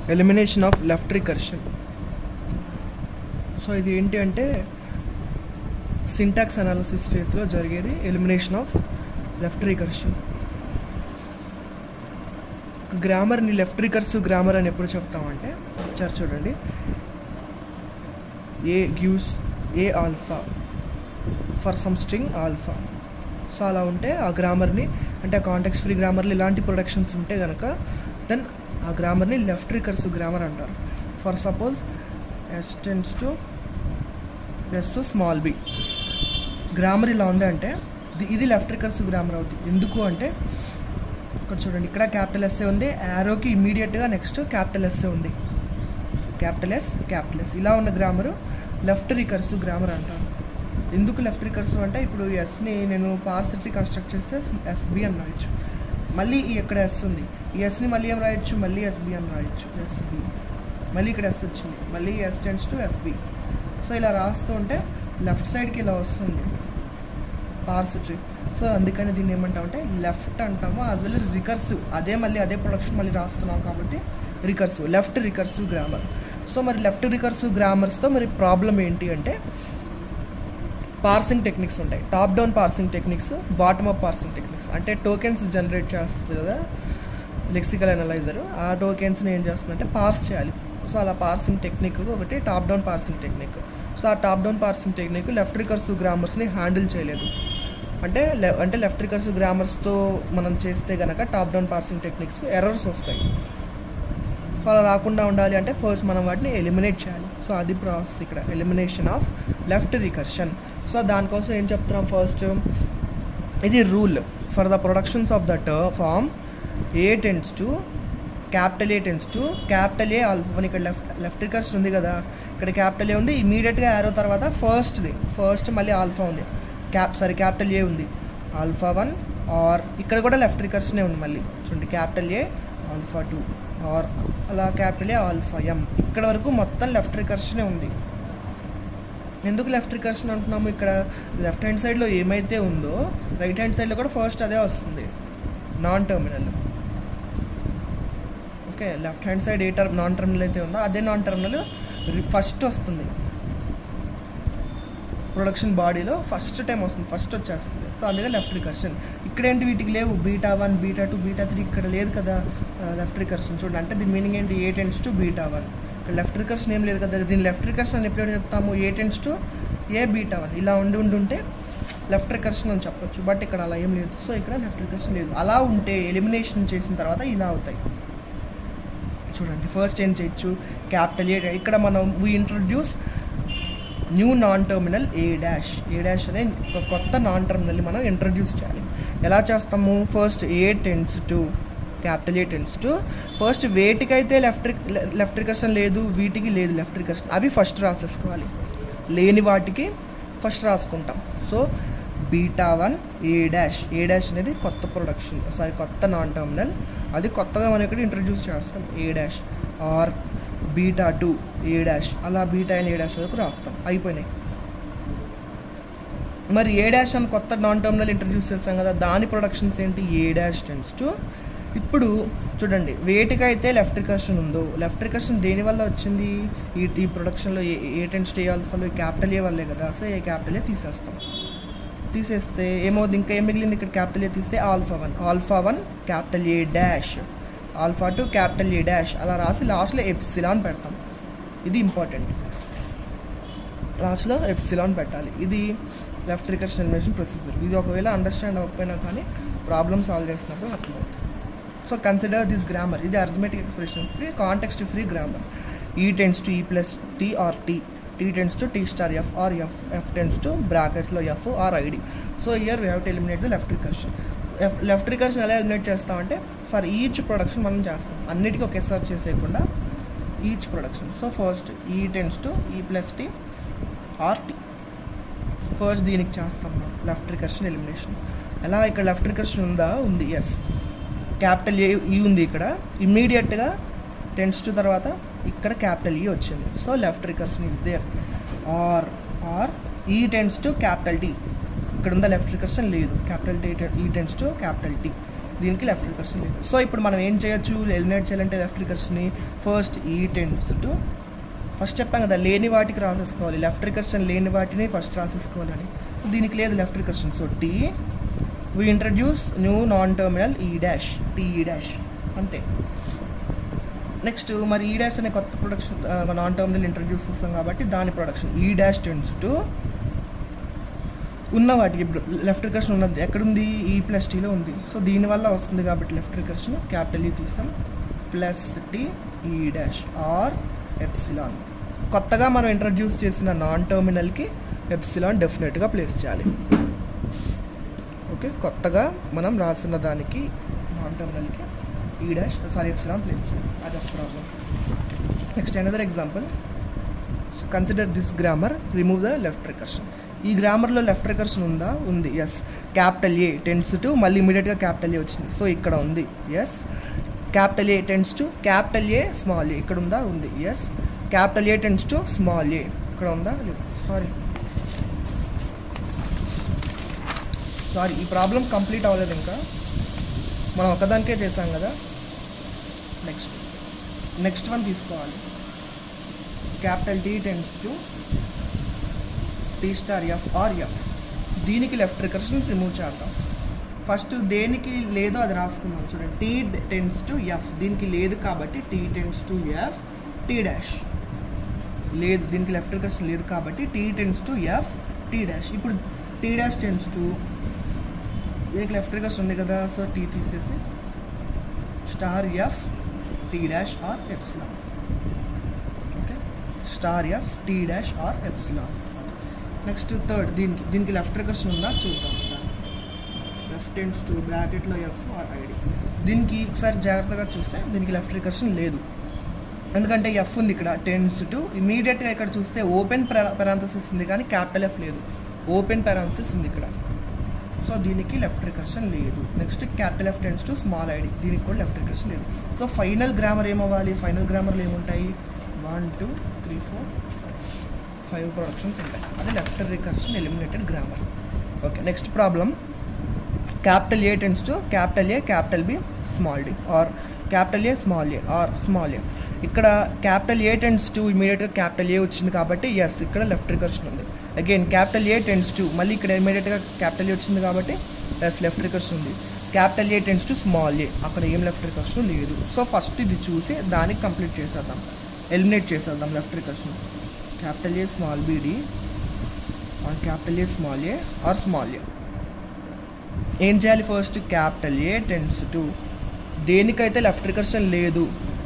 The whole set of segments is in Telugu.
elimination of left recursion so ఇది ఏంటి అంటే సింటాక్స్ అనాలిసిస్ ఫేస్లో జరిగేది ఎలిమినేషన్ ఆఫ్ లెఫ్ట్ రికర్షన్ గ్రామర్ని లెఫ్ట్ రికర్సివ్ గ్రామర్ అని ఎప్పుడు చెప్తామంటే ఇచ్చారు చూడండి A gives A alpha for some string alpha so అలా ఉంటే ఆ గ్రామర్ని అంటే ఆ కాంటెక్స్ ఫ్రీ గ్రామర్లు ఇలాంటి ప్రొడక్షన్స్ ఉంటే కనుక దెన్ ఆ గ్రామర్ని లెఫ్ట్ రికర్సివ్ గ్రామర్ అంటారు for suppose S tends to S small B grammar ఇలా ఉంది అంటే ఇది- ఇది లెఫ్ట్ రికర్సివ్ గ్రామర్ అవుతుంది ఎందుకు అంటే ఇక్కడ చూడండి ఇక్కడ క్యాపిటల్ ఎస్ఏ ఉంది యారోకి ఇమీడియట్గా నెక్స్ట్ క్యాపిటల్ ఎస్ఏ ఉంది క్యాపిటల్ ఎస్ క్యాపిటల్ ఎస్ ఇలా ఉన్న గ్రామరు లెఫ్ట్ రికర్సివ్ గ్రామర్ అంటారు ఎందుకు లెఫ్ట్ రికర్సివ్ అంటే ఇప్పుడు ఎస్ని నేను పార్సిటీ కన్స్ట్రక్ట్ చేస్తే ఎస్బి అని రాయొచ్చు మళ్ళీ ఈ ఇక్కడ ఎస్ ఉంది ఈ ఎస్ని మళ్ళీ ఏం రాయొచ్చు మళ్ళీ ఎస్బి అని రాయొచ్చు ఎస్బి మళ్ళీ ఇక్కడ ఎస్ వచ్చింది మళ్ళీ S tends to S B so ఇలా రాస్తూ ఉంటే లెఫ్ట్ సైడ్కి ఇలా వస్తుంది పార్సిట్రీ సో అందుకని దీన్ని ఏమంటామంటే లెఫ్ట్ అంటాము యాజ్ వెల్ రికర్సివ్ అదే మళ్ళీ అదే ప్రొడక్షన్ మళ్ళీ రాస్తున్నాం కాబట్టి recursive left recursive grammar so మరి లెఫ్ట్ రికర్సివ్ గ్రామర్స్తో మరి ప్రాబ్లం ఏంటి అంటే పార్సింగ్ టెక్నిక్స్ ఉంటాయి top down parsing techniques bottom up parsing techniques అంటే టోకెన్స్ జనరేట్ చేస్తుంది కదా లెక్సికల్ అనలైజర్ ఆ టోకెన్స్ని ఏం చేస్తుందంటే పార్స్ చేయాలి సో అలా పార్సింగ్ టెక్నిక్ ఒకటి top down parsing technique so ఆ top down parsing technique left recursive గ్రామర్స్ని హ్యాండిల్ చేయలేదు అంటే లె- అంటే లెఫ్ట్ రికర్సివ్ గ్రామర్స్తో మనం చేస్తే కనుక top down parsing techniques errors వస్తాయి సో అలా రాకుండా ఉండాలి అంటే ఫస్ట్ మనం వాటిని ఎలిమినేట్ చేయాలి సో అది ప్రాసెస్ ఇక్కడ elimination of left recursion so దానికోసం ఏం చెప్తున్నాం ఫస్ట్ ఇది rule for the productions of that form A tends to capital A tends to capital A alpha one ఇక్కడ లెఫ్ట్ లెఫ్ట్ రికర్షన్ ఉంది కదా ఇక్కడ క్యాపిటల్ ఏ ఉంది ఇమీడియట్గా యారో తర్వాత ఫస్ట్ది ఫస్ట్ మళ్ళీ ఆల్ఫా ఉంది క్యాప్ సారీ క్యాపిటల్ ఏ ఉంది ఆల్ఫా వన్ ఆర్ ఇక్కడ కూడా లెఫ్ట్ రికర్షనే ఉంది మళ్ళీ చూడండి capital A alpha two or అలా క్యాపిటల్ ఏ ఆల్ఫా ఎం ఇక్కడ వరకు మొత్తం లెఫ్ట్ రికర్షనే ఉంది ఎందుకు లెఫ్ట్ రికర్షన్ అంటున్నాము ఇక్కడ లెఫ్ట్ హ్యాండ్ సైడ్లో ఏమైతే ఉందో రైట్ హ్యాండ్ సైడ్లో కూడా ఫస్ట్ అదే వస్తుంది non terminal okay left hand side A term non terminal అయితే ఉందో అదే నాన్ టర్మినల్ ఫస్ట్ వస్తుంది ప్రొడక్షన్ బాడీలో ఫస్ట్ టైం వస్తుంది ఫస్ట్ వచ్చేస్తుంది సో అందుకే లెఫ్ట్ రికర్షన్ ఇక్కడేంటి వీటికి లేవు beta one beta two beta three ఇక్కడ లేదు కదా లెఫ్ట్ రికర్షన్ చూడండి అంటే దీని మీనింగ్ ఏంటి A tends to beta one ఇక్కడ లెఫ్ట్ రికర్షన్ ఏం లేదు కదా దీని లెఫ్ట్ రికర్షన్ అని ఎప్పుడు చెప్తాము A tends to A beta one ఇలా ఉండి ఉండి ఉంటే లెఫ్ట్ రికర్షన్ అని చెప్పొచ్చు బట్ ఇక్కడ అలా ఏం లేదు సో ఇక్కడ లెఫ్ట్ రికర్షన్ లేదు అలా ఉంటే ఎలిమినేషన్ చేసిన తర్వాత ఇలా అవుతాయి చూడండి ఫస్ట్ ఏం చేయొచ్చు క్యాపిటల్ ఏ ఇక్కడ మనం we introduce new non terminal A dash A dash అనే ఒక కొత్త నాన్ టర్మినల్ని మనం ఇంట్రడ్యూస్ చేయాలి ఎలా చేస్తాము first A tends to capital A tends to first వేటికైతే లెఫ్ట్ లెఫ్ట్ రికర్షన్ లేదు వీటికి లేదు లెఫ్ట్ రికర్షన్ అవి ఫస్ట్ రాసేసుకోవాలి లేని వాటికి ఫస్ట్ రాసుకుంటాం so beta one A dash A dash అనేది కొత్త ప్రొడక్షన్ సారీ కొత్త నాన్ టర్మినల్ అది కొత్తగా మనం ఇక్కడ ఇంట్రడ్యూస్ చేస్తాం A dash or beta two A dash అలా బీటా అండ్ ఏ డాష్ వరకు రాస్తాం అయిపోయినాయి మరి ఏ డాష్ అని కొత్త నాన్ టర్మినల్ ఇంట్రడ్యూస్ చేస్తాం కదా దాని ప్రొడక్షన్స్ ఏంటి ఏ డాష్ టెన్స్ టు ఇప్పుడు చూడండి వేటికైతే లెఫ్ట్ రికర్షన్ ఉందో లెఫ్ట్ రికర్షన్ దేని వల్ల వచ్చింది ఈ ఈ ప్రొడక్షన్లో A A tends to A ఆల్ఫాలో క్యాపిటల్ ఏ వల్లే కదా సో ఏ క్యాపిటల్ ఏ తీసేస్తాం తీసేస్తే ఏమవుతుంది ఇంకా ఏం మిగిలింది ఇక్కడ క్యాపిటల్ ఏ తీస్తే alpha one alpha one capital A dash alpha two capital A dash అలా రాసి లాస్ట్లో ఎప్సిలాన్ పెడతాం ఇది ఇంపార్టెంట్ లాస్ట్లో ఎప్సిలాన్ పెట్టాలి ఇది లెఫ్ట్ రికర్షన్ ఎలిమినేషన్ ప్రొసీజర్ ఇది ఒకవేళ అండర్స్టాండ్ అవ్వకపోయినా కానీ ప్రాబ్లమ్ సాల్వ్ చేసినప్పుడు అర్థమవుతుంది సో కన్సిడర్ దిస్ గ్రామర్ ఇది అర్థమెటిక్ ఎక్స్ప్రెషన్స్కి context free grammar E tends to E plus T or T T tends to T star F or F F tends to బ్రాకెట్స్లో F or ID so here we have to eliminate the left recursion if left recursion ఎలా ఎలిమినేట్ చేస్తామంటే ఫర్ ఈచ్ ప్రొడక్షన్ మనం చేస్తాం అన్నిటికీ ఒకేసారి చేసేయకుండా each production so first E tends to E plus T or T first దీనికి చేస్తాం మనం లెఫ్ట్ రికర్షన్ ఎలిమినేషన్ ఎలా ఇక్కడ లెఫ్ట్ రికర్షన్ ఉందా ఉంది ఎస్ క్యాపిటల్ ఏ ఈ ఉంది ఇక్కడ ఇమ్మీడియట్గా టెన్స్ టు తర్వాత ఇక్కడ క్యాపిటల్ ఈ వచ్చింది so left recursion is there or or E tends to capital T ఇక్కడ ఉందా లెఫ్ట్ రికర్షన్ లేదు capital T E tends to capital T దీనికి లెఫ్ట్ రికర్షన్ లేదు సో ఇప్పుడు మనం ఏం చేయొచ్చు ఎలిమినేట్ చేయాలంటే లెఫ్ట్ రికర్షన్ని first E tends to first చెప్పాం కదా లేని వాటికి రాసేసుకోవాలి లెఫ్ట్ రికర్షన్ లేని వాటిని ఫస్ట్ రాసేసుకోవాలని సో దీనికి లేదు left recursion so T we introduce new non terminal E dash T E dash అంతే నెక్స్ట్ మరి ఈ డాష్ అనే కొత్త ప్రొడక్షన్ నాన్ టర్మినల్ ఇంట్రడ్యూస్ చేస్తాం కాబట్టి దాని ప్రొడక్షన్ ఈ డాష్ టెన్స్ టు ఉన్న వాటికి లెఫ్ట్ రికర్షన్ ఉన్నది ఎక్కడుంది ఈ ప్లస్ టీలో ఉంది సో దీనివల్ల వస్తుంది కాబట్టి లెఫ్ట్ రికర్షన్ క్యాపిటల్ ఈ తీసాం plus T E dash or epsilon కొత్తగా మనం ఇంట్రడ్యూస్ చేసిన నాన్ టర్మినల్కి ఎప్సిలాన్ డెఫినెట్గా ప్లేస్ చేయాలి ఓకే కొత్తగా మనం రాసిన దానికి నాన్ టర్మినల్కి ఈ డాష్ సారీ ఎప్సిలాన్ ప్లేస్ చేయాలి అది ఒక problem next another example consider this grammar remove the left recursion ఈ గ్రామర్లో లెఫ్ట్ రికర్షన్ ఉందా ఉంది yes capital A tends to మళ్ళీ ఇమీడియట్గా క్యాపిటల్ ఏ వచ్చింది సో ఇక్కడ ఉంది yes capital A tends to capital A small A ఇక్కడ ఉందా ఉంది yes capital A tends to small A ఇక్కడ ఉందా లేదు సారీ సారీ ఈ ప్రాబ్లం కంప్లీట్ అవ్వలేదు ఇంకా మనం ఒకదానికే చేసాం కదా నెక్స్ట్ నెక్స్ట్ వన్ తీసుకోవాలి capital T tends to T star F or F దీనికి లెఫ్ట్ రికర్షన్ రిమూవ్ చేద్దాం ఫస్ట్ దేనికి లేదో అది రాసుకుందాం చూడండి టీ టెన్స్ టు ఎఫ్ దీనికి లేదు కాబట్టి T tends to F T dash లేదు దీనికి లెఫ్ట్ రికర్షన్ లేదు కాబట్టి T tends to F T dash ఇప్పుడు టీ డాష్ టెన్స్ టు దీనికి లెఫ్ట్ రికర్షన్ ఉంది కదా సో టీ తీసేసి star F T dash or epsilon okay star F T dash or epsilon next third దీనికి దీనికి లెఫ్ట్ రికర్షన్ ఉందా చూద్దాం సార్ లెఫ్ట్ టెన్స్ టు బ్రాకెట్లో ఎఫ్ ఆర్ ఐడి దీనికి ఒకసారి జాగ్రత్తగా చూస్తే దీనికి లెఫ్ట్ రికర్షన్ లేదు ఎందుకంటే ఎఫ్ ఉంది ఇక్కడ టెన్స్ టు ఇమీడియట్గా ఇక్కడ చూస్తే ఓపెన్ పెరాంథసిస్ ఉంది కానీ క్యాపిటల్ ఎఫ్ లేదు ఓపెన్ పెరాంథసిస్ ఉంది ఇక్కడ సో దీనికి లెఫ్ట్ రికర్షన్ లేదు next capital F tends to small ID దీనికి కూడా లెఫ్ట్ రికర్షన్ లేదు సో ఫైనల్ గ్రామర్ ఏమవ్వాలి ఫైనల్ గ్రామర్లో ఏముంటాయి one two three four five five productions ఉంటాయి అది left recursion eliminated grammar okay next problem capital A tends to capital A capital B small D or capital A small A or small A ఇక్కడ క్యాపిటల్ ఏ టెన్స్ టు ఇమీడియట్గా క్యాపిటల్ ఏ వచ్చింది కాబట్టి ఎస్ ఇక్కడ లెఫ్ట్ రికర్షన్ ఉంది again capital A tends to మళ్ళీ ఇక్కడ ఇమీడియట్గా క్యాపిటల్ ఏ వచ్చింది కాబట్టి ఎస్ లెఫ్ట్ రికర్షన్ ఉంది capital A tends to small A అక్కడ ఏం లెఫ్ట్ రికర్షన్ లేదు సో ఫస్ట్ ఇది చూసి దానికి కంప్లీట్ చేసేద్దాం ఎలిమినేట్ చేసేద్దాం left recursion capital A small B D or capital A small A or small A ఏం చేయాలి first capital A tends to దేనికైతే లెఫ్ట్ రికర్షన్ లేదు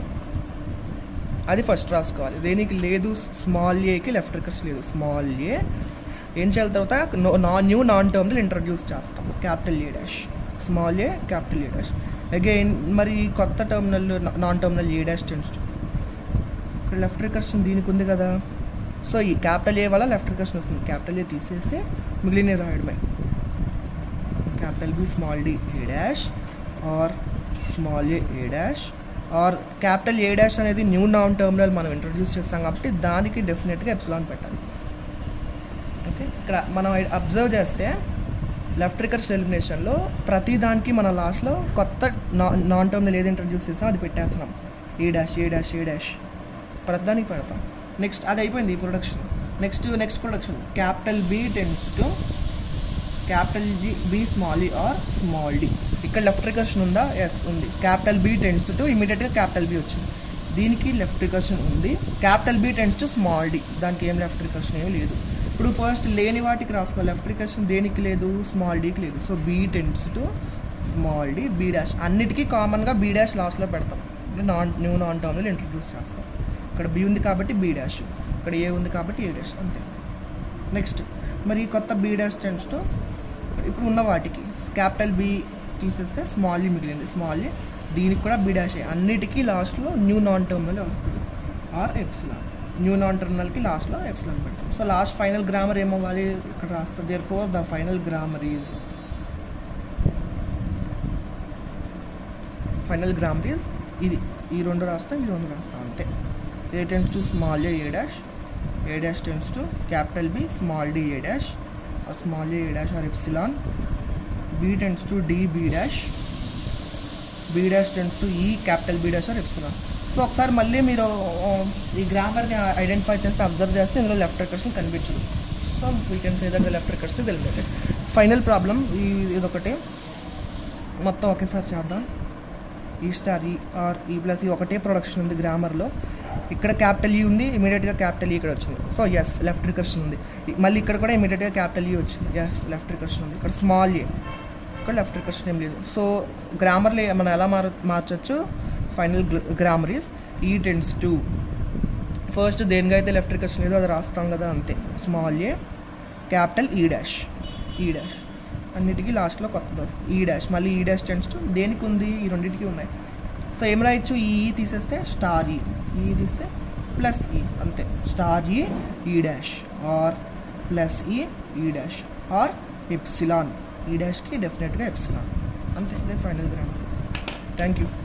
అది ఫస్ట్ రాసుకోవాలి దేనికి లేదు స్మాల్ ఏకి లెఫ్ట్ రికర్షన్ లేదు స్మాల్ ఏ ఏం చేయాలి తర్వాత నా న్యూ నాన్ టర్మినల్ ఇంట్రడ్యూస్ చేస్తాం capital A dash small A capital A dash again మరి కొత్త terminal non terminal A dash tends to ఇక్కడ లెఫ్ట్ రికర్షన్ దీనికి ఉంది కదా సో ఈ క్యాపిటల్ ఏ వల్ల లెఫ్ట్ రికర్షన్ వస్తుంది క్యాపిటల్ ఏ తీసేసి మిగిలిన రాయడమే capital B small D A dash are small A A dash or capital A dash అనేది న్యూ నాన్ టర్మినల్ మనం ఇంట్రడ్యూస్ చేస్తాం కాబట్టి దానికి డెఫినెట్గా ఎప్సిలాన్ పెట్టాలి ఓకే ఇక్కడ మనం అబ్జర్వ్ చేస్తే లెఫ్ట్ రికర్షన్ ఎలిమినేషన్లో ప్రతి దానికి మన లాస్ట్లో కొత్త నాన్ నాన్ టర్మినల్ ఏది ఇంట్రడ్యూస్ చేస్తాం అది పెట్టేస్తున్నాం A dash A dash A dash ప్రతి దానికి పెడతాం నెక్స్ట్ అది అయిపోయింది ఈ production next next production capital B tends to capital G B small E or small D ఇక్కడ లెఫ్ట్ రికర్షన్ ఉందా ఎస్ ఉంది క్యాపిటల్ బి టెన్స్ టు ఇమీడియట్గా క్యాపిటల్ బి వచ్చింది దీనికి లెఫ్ట్ రికర్షన్ ఉంది capital B tends to small D దానికి ఏం లెఫ్ట్ రికర్షన్ ఏమీ లేదు ఇప్పుడు ఫస్ట్ లేని వాటికి రాసుకోవాలి లెఫ్ట్ రికర్షన్ దేనికి లేదు స్మాల్ డీకి లేదు so B tends to small D B dash అన్నిటికీ కామన్గా బీ డాష్ లాస్ట్లో పెడతాం non new non terminal introduce చేస్తాం ఇక్కడ బి ఉంది కాబట్టి బీ డాష్ ఇక్కడ ఏ ఉంది కాబట్టి ఏ డాష్ అంతే నెక్స్ట్ మరి కొత్త బీ డాష్ టెన్స్ టు ఇప్పుడు ఉన్న వాటికి క్యాపిటల్ బి తీసేస్తే స్మాల్ ఈ మిగిలింది స్మాల్ ఏ దీనికి కూడా బి డాష్ అన్నిటికీ లాస్ట్లో న్యూ నాన్ టర్మినల్ వస్తుంది or epsilon new non terminal లాస్ట్లో ఎప్సిలాన్ పెడతాం సో లాస్ట్ ఫైనల్ గ్రామర్ ఏమవ్వాలి ఇక్కడ రాస్తుంది therefore the final grammar is final grammar is ఇది ఈ రెండు రాస్తాం ఈ రెండు రాస్తాం అంతే A tends to small A A dash A dash tends to capital B small D A dash or small a a dash or epsilon b tends to d b dash B dash tends to E capital B dash or epsilon so ఒకసారి మళ్ళీ మీరు ఆ, ఈ గ్రామర్ని ఐడెంటిఫై చేస్తే అబ్జర్వ్ చేస్తే ఇందులో లెఫ్ట్ రికర్షన్ కనిపించదు so we can say that left recursion వెళ్ళిపోయాయి ఫైనల్ ప్రాబ్లం ఈ ఇదొకటి మొత్తం ఒకేసారి చేద్దాం ఈ స్టార్ ఈ ఆర్ ఈ ప్లస్ ఈ ఒకటే ప్రొడక్షన్ ఉంది గ్రామర్లో ఇక్కడ క్యాపిటల్ ఈ ఉంది ఇమీడియట్గా క్యాపిటల్ ఈ ఇక్కడ వచ్చింది సో ఎస్ లెఫ్ట్ రికర్షన్ ఉంది ఈ- మళ్ళీ ఇక్కడ కూడా ఇమీడియట్గా క్యాపిటల్ ఈ వచ్చింది ఎస్ లెఫ్ట్ రికర్షన్ ఉంది ఇక్కడ స్మాల్ ఏ ఇక్కడ లెఫ్ట్ రికర్షన్ ఏం లేదు సో గ్రామర్లో మనం ఎలా మార మార్చొచ్చు final grammar is E tends to first దేనిగా అయితే లెఫ్ట్ రికర్షన్ లేదో అది రాస్తాం కదా అంతే స్మాల్ ఏ capital E dash E dash అన్నిటికీ లాస్ట్లో కొత్తది వస్తుంది ఈ డాష్ మళ్ళీ ఈ డాష్ టెన్స్ టు దేనికి ఉంది ఈ రెండింటికి ఉన్నాయి సో ఏం రాయొచ్చు ఈ ఈ తీసేస్తే స్టార్ ఈ ఈ తీస్తే ప్లస్ ఈ అంతే స్టార్ ఈ ఈ డాష్ ఆర్ ప్లస్ ఈ ఈ డాష్ ఆర్ ఎప్సిలాన్ ఈ డాష్కి డెఫినెట్గా ఎప్సిలాన్ అంతే ఇదే ఫైనల్ గ్రామర్ థ్యాంక్ యూ